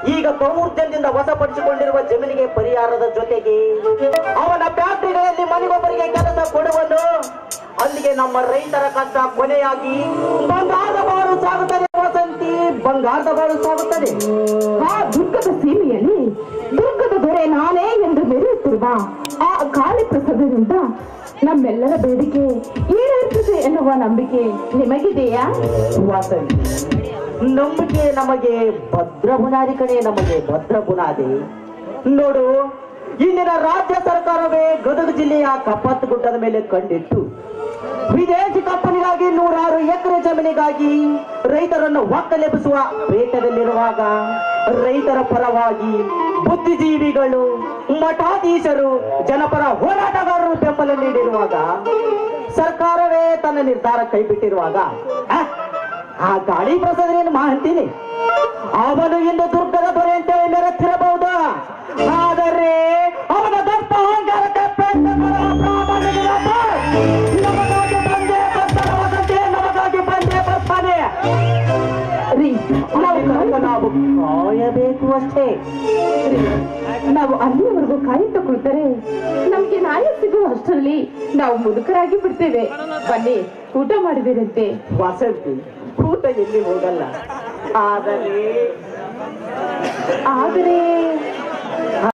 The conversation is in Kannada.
ಈಗ ದೌರ್ಜನ್ಯದಿಂದ ವಶಪಡಿಸಿಕೊಂಡಿರುವ ಜಮೀನಿಗೆ ಪರಿಹಾರದ ಜೊತೆಗೆ ಅವನ ಫ್ಯಾಕ್ಟರಿಗಳಲ್ಲಿ ಮನೆಗೊಬ್ಬರಿಗೆ ಕೆಲಸ ಕೊಡುವನು ಅಲ್ಲಿಗೆ ನಮ್ಮ ರೈತರ ಕಷ್ಟ ಕೊನೆಯಾಗಿ ಬಂಗಾರದ ಬಾಳು ಸಾಗುತ್ತದೆ ವಸಂತಿ ಬಂಗಾರದ ಬಾಳು ಸಾಗುತ್ತದೆ ಆ ದುರ್ಗದ ಸೀಮೆಯಲ್ಲಿ ದುರ್ಗದ ದೊರೆ ನಾನೇ ಎಂದು ಮೆರೆಯುತ್ತಿರುವ ಆ ಗಾಳಿ ಪ್ರಸಾದದಿಂದ ನಮ್ಮೆಲ್ಲರ ಬೇಡಿಕೆ ಈಡೇರುತ್ತದೆ ಎನ್ನುವ ನಂಬಿಕೆ ನಿಮಗಿದೆಯಾ ವಾಸಂತಿ ನಂಬಿಕೆ ನಮಗೆ ಭದ್ರ ಬುನಾದಿ ಕಡೆ ನಮಗೆ ಭದ್ರ ಬುನಾದಿ ನೋಡು ಇಂದಿನ ರಾಜ್ಯ ಸರ್ಕಾರವೇ ಗದಗ ಜಿಲ್ಲೆಯ ಕಪ್ಪತ್ತು ಗುಡ್ಡದ ಮೇಲೆ ಕಂಡಿಟ್ಟು ವಿದೇಶಿ ಕಂಪನಿಗಾಗಿ ನೂರಾರು ಎಕರೆ ಜಮೀನಿಗಾಗಿ ರೈತರನ್ನು ಒಕ್ಕಲೆಬ್ಬಿಸುವ ಬೇಟದಲ್ಲಿರುವಾಗ ರೈತರ ಪರವಾಗಿ ಬುದ್ಧಿಜೀವಿಗಳು ಮಠಾಧೀಶರು ಜನಪರ ಹೋರಾಟಗಾರರು ಬೆಂಬಲ ನೀಡಿರುವಾಗ ಸರ್ಕಾರವೇ ತನ್ನ ನಿರ್ಧಾರ ಕೈಬಿಟ್ಟಿರುವಾಗ ಆ, ಆ ಗಾಳಿ ಪ್ರಸಾದನೇನು ಮಾಹಿತೀನಿ ಅವನು ಇಂದು ದುರ್ಗದ ದೊರೆ ಅಂತೇಳಿ ಮೆರೆತಿರಬಹುದು ಆದರೆ ಅವನ ದರ್ಪ ಅಹಂಕಾರಕ್ಕೆ ಪೆಟ್ಟುಗಳ ಪ್ರಾಮಾಣಿಕವಾದ ನಮಗಾಗಿ ಬಂದೇ ಬರ್ತಾನೆ ವಸಂತಿ, ನಮಗಾಗಿ ಬಂದೇ ಬರ್ತಾನೆ ರೀ ನಾವು ಅದಕ್ಕಾಗಿ ನಾವು ಕಾಯಬೇಕು ಅಷ್ಟೇ ರೀ, ನಾವು ಅಲ್ಲಿಯವರೆಗೂ ಕಾಯುತ್ತಾ ಕುಳಿತರೆ ನಮ್ಗೆ ನ್ಯಾಯ ಸಿಗುವ ಅಷ್ಟರಲ್ಲಿ ನಾವು ಮುದುಕರಾಗಿ ಬಿಡ್ತೇವೆ ಬನ್ನಿ ಊಟ ಮಾಡಿದಿರಂತೆ ವಸಂತಿ ಊಟ ಎಲ್ಲಿ ಹೋಗಲ್ಲ ಆದರೆ ಆದರೆ